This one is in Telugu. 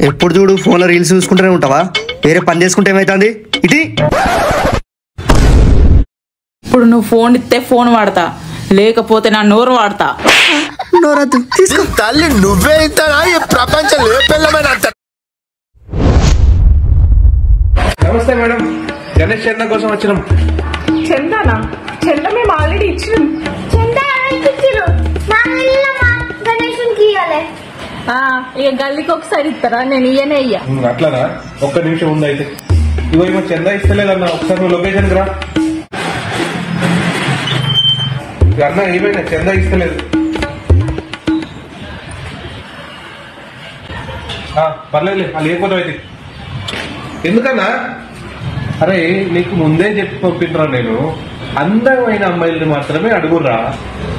ఎప్పుడు చూడు ఫోన్ లో రీల్స్ చూసుకుంటూనే ఉంటావా వేరే పని చేసుకుంటే ఏమైతుంది ఇటీ ఇప్పుడు నువ్వు ఫోన్ ఇస్తే ఫోన్ వాడతా లేకపోతే నా నోరు వాడతా నోరద్దు తీసుకో తల్లి నువ్వే ఇస్తానా ఈ ప్రపంచం ఏ పిల్లమైన అంత నమస్తే మేడం గణేష్ చంద కోసం వచ్చినాం చందానా చంద మేము ఆల్రెడీ ఇచ్చినాం చందా ఎవరికిచ్చిర్రు? మా ఇల్లు మా గణేశునికి ఇయ్యాలి. ఆ, ఇక గల్లీకి ఒకసారి ఇస్తారా నేను ఇయ్యనే ఇయ్య ఉమ్, అట్లానా ఒక్క నిమిషం ఉంది అయితే ఇగో ఏమో చందా ఇస్తలేదన్న ఒకసారి నువ్వు లొకేషన్ రా ఇక అన్న ఏమైనా చందా ఇస్తలేదు ఆ, పర్లేదులే వాళ్ళు లేకపోతే అయితే ఎందుకన్నా అరే నీకు ముందే చెప్పి పంపిస్తున్నా నేను అందమైన అమ్మాయిల్ని మాత్రమే అడుగురా